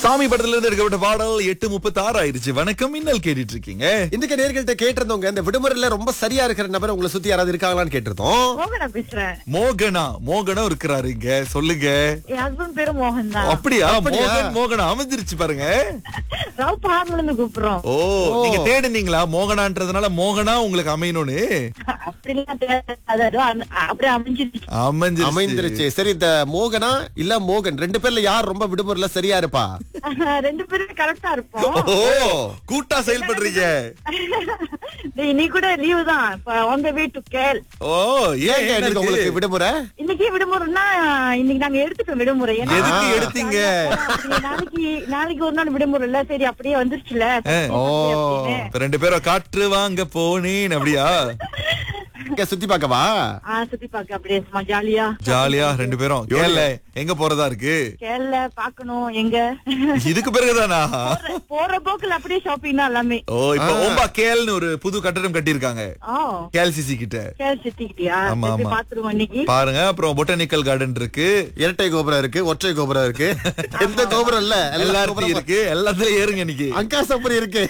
சாமி படத்துல இருந்து எடுக்கப்பட்ட பாடல் எட்டு முப்பத்தி ஆறு ஆயிருச்சு வணக்கம் மின்னல் கேட்டுட்டு இருக்கீங்க இன்றைக்கு நேர்கள்ட்ட கேட்டிருந்தவங்க இந்த விடுமுறையில ரொம்ப சரியா இருக்கிற நபர் உங்களை சுத்தி யாராவது இருக்காங்களான்னு கேட்டிருந்தோம் மோகனா பேசுறேன் மோகனா மோகனா இருக்கிறாரு இங்க சொல்லுங்க என் ஹஸ்பண்ட் பேரு மோகன் தான் அப்படியா அப்படியா? மோகன் மோகனா அமைஞ்சிருச்சு பாருங்க ராவ் பஹார்ல இருந்து கூப்பிடுறோம் ஓ நீங்க தேடுனீங்களா மோகனான்றதுனால மோகனா உங்களுக்கு அமையணும்னு அப்படிலாம் தெரியாது. அது ஏதோ அந்த- அப்படியே அமைஞ்சிருச்சு அமைஞ்சிருச்சு அமைந்திருச்சு சரி இந்த மோகனா இல்ல மோகன் ரெண்டு பேர்ல யார் ரொம்ப விடுமுறையில சரியா இருப்பா ரெண்டு பேரும் கரெக்டா இருப்போம் ஓ கூட்டா செயல்படுறீங்க டேய், இன்னைக்கு கூட லீவு தான் ஆன் த வே டு கேல் ஓ ஏன் ஏங்க இன்னைக்கு உங்களுக்கு உங்களுக்கு விடுமுறை இன்னைக்கு விடுமுறைன்னா இன்னைக்கு நாங்க எடுத்துட்டோம் விடுமுறை ஏன்னா எதுக்கு எடுத்தீங்க நாளைக்கு நாளைக்கு ஒரு நாள் விடுமுறை இல்ல சரி அப்படியே வந்துருச்சுல ஓ இப்ப ரெண்டு பேரும் காற்று வாங்க போனேன் அப்படியா இங்க சுத்தி பார்க்கவா ஆ சுத்தி பார்க்க அப்படியே சும்மா ஜாலியா ஜாலியா ரெண்டு பேரும் கேள்ல எங்க போறதா இருக்கு கேரள பாக்கணும் எங்க இதுக்கு பிறகுதானா போற- போற போக்குல அப்படியே ஷாப்பிங் தான் எல்லாமே ஓ இப்ப ஓம்பா கேல்னு ஒரு புது கட்டடம் கட்டியிருக்காங்க ஓ கேல்சிசி கிட்ட கேள் சுத்திக்கிட்டியா ஆமா, சரி, ஆமா. பாத்துருவோம் இன்னைக்கு பாருங்க அப்புறம் பொட்டானிக்கல் கார்டன் இருக்கு இரட்டை கோபுரம் இருக்கு ஒற்றை கோபுரம் இருக்கு எந்த கோபுரம் இல்ல எல்லா எல்லாத்தையும் கோபுரமும் இருக்கு எல்லாத்துலயும் ஏறுங்க இன்னைக்கு அங்கா சப்பரி இருக்கு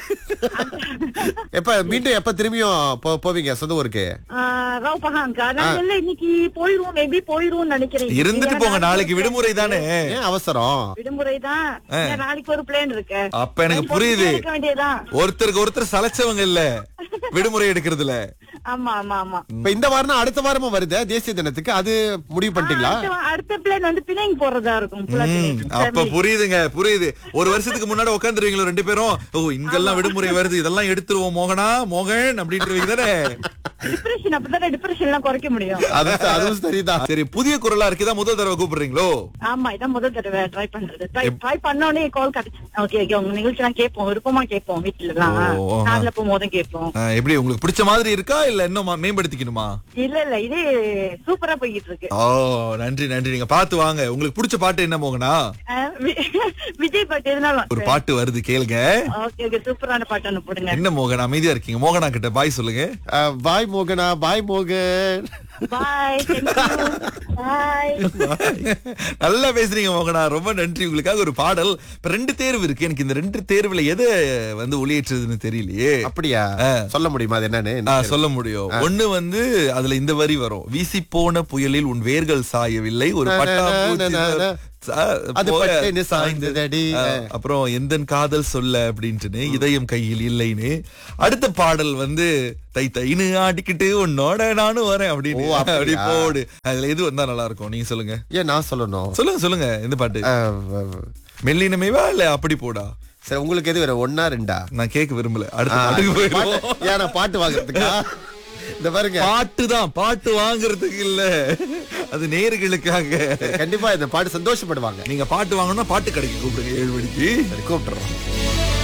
எப்ப மீண்டும் எப்ப திரும்பியும் போ- போவீங்க சொந்த ஊருக்கு ராவ் பஹாங்கா நாங்க எல்லாம் இன்னைக்கு போயிருவோம் மேபி போயிருவோம் நினைக்கிறேன் இருந்துட்டு போங்க நாளைக்கு விடுமுறை தானே ஏன் அவசரம் விடுமுறை தான் நாளைக்கு ஒரு பிளான் இருக்கு அப்ப எனக்கு புரியுது இருக்க வேண்டியதுதான் ஒருத்தருக்கு ஒருத்தர் சலைச்சவங்க இல்ல விடுமுறை எடுக்கிறதுல ஆமா ஆமா ஆமா இப்ப இந்த வாரம் அடுத்த வாரமும் வருது தேசிய தினத்துக்கு அது முடிவு பண்ணிட்டீங்களா அடுத்த- அடுத்த பிளான் வந்து பிணைங்க போறதா இருக்கும் full ஆ ம், பிணைங். அப்ப புரியுதுங்க புரியுது ஒரு வருஷத்துக்கு முன்னாடி உட்காந்துருவீங்களோ ரெண்டு பேரும் ஓ இங்கெல்லாம் விடுமுறை வருது இதெல்லாம் எடுத்துருவோம் மோகனா மோகன் அப்படின்றவங்க தானே டிப்ரெஷன் அப்பதானே டிப்ரெஷன் எல்லாம் குறைக்க முடியும் அது அதுவும் சரிதான் சரி புதிய குரலா இருக்குதா முதல் தடவை கூப்பிடுறீங்களோ ஆமா இதான் முதல் தடவை ட்ரை பண்றது ட்ரை ட்ரை பண்ண உடனே கால் கிடைச்சு ஓகே ஓகே உங்க நிகழ்ச்சி எல்லாம் கேட்போம் விருப்பமா கேட்போம் வீட்டுல எல்லாம் ஓ, ஆஹா. கார்ல போகும்போதும் கேட்போம் ஆ, எப்படி உங்களுக்கு பிடிச்ச மாதிரி இருக்கா இல்ல இன்னும் மா- மேம்படுத்திக்கணுமா இல்ல இல்ல இது சூப்பரா போய்கிட்டு இருக்கு ஓ நன்றி நன்றி நீங்க பாத்து வாங்க உங்களுக்கு பிடிச்ச பாட்டு என்ன மோகனா அஹ் வி- விஜய் பாட்டு எதுனாலும் ஒரு பாட்டு வருது கேளுங்க ஓகே ஓகே சூப்பரான பாட்டு ஒண்ணு போடுங்க என்ன மோகன் அமைதியா இருக்கீங்க மோகனா கிட்ட பாய் சொல்லுங்க அஹ், பாய் மோகனா பாய் மோகன் பாய் பாய் நல்லா பேசுறீங்க மோகனா ரொம்ப நன்றி உங்களுக்காக ஒரு பாடல் இப்ப ரெண்டு தேர்வு இருக்கு எனக்கு இந்த ரெண்டு தேர்வுல எதை வந்து ஒளியேற்றதுன்னு தெரியலையே அப்படியா சொல்ல முடியுமா அது என்னன்னு ஆ, சொல்ல முடியும் ஒண்ணு வந்து அதுல இந்த வரி வரும் வீசி போன புயலில் உன் வேர்கள் சாயவில்லை ஒரு பட்டாம்பூச்சி சா- அது போக பட்டுன்னு சாய்ந்ததடி. ஆ, அப்புறம் எந்தன் காதல் சொல்ல அப்படின்ட்டுன்னு இதயம் கையில் இல்லைன்னு அடுத்த பாடல் வந்து தை தைன்னு ஆடிக்கிட்டு உன்னோட நானும் வரேன் அப்படின்னு ஓ, அப்படியா? அப்படி போடு அதுல எது வந்தா நல்லா இருக்கும் நீங்க சொல்லுங்க ஏன் நான் சொல்லணும் சொல்லுங்க சொல்லுங்க இந்த பாட்டு அஹ், வ- மெல்லினமேவா இல்ல அப்படி போடா சரி உங்களுக்கு எது வேற ஒன்னா ரெண்டா நான் கேட்க விரும்பல அடுத்த ஆ, பாட்டுக்கு போயிடுவோம் பாட்டு- ஏன் நான் பாட்டு வாங்குறதுக்கா இந்த பாருங்க பாட்டு தான் பாட்டு வாங்குறதுக்கு இல்ல அது நேர்களுக்காக கண்டிப்பா இந்த பாட்டு சந்தோஷப்படுவாங்க நீங்க பாட்டு வாங்கணும்னா பாட்டு கடைக்கு கூப்பிடுங்க ஏழு மணிக்கு சரி, கூப்பிட்டுறோம்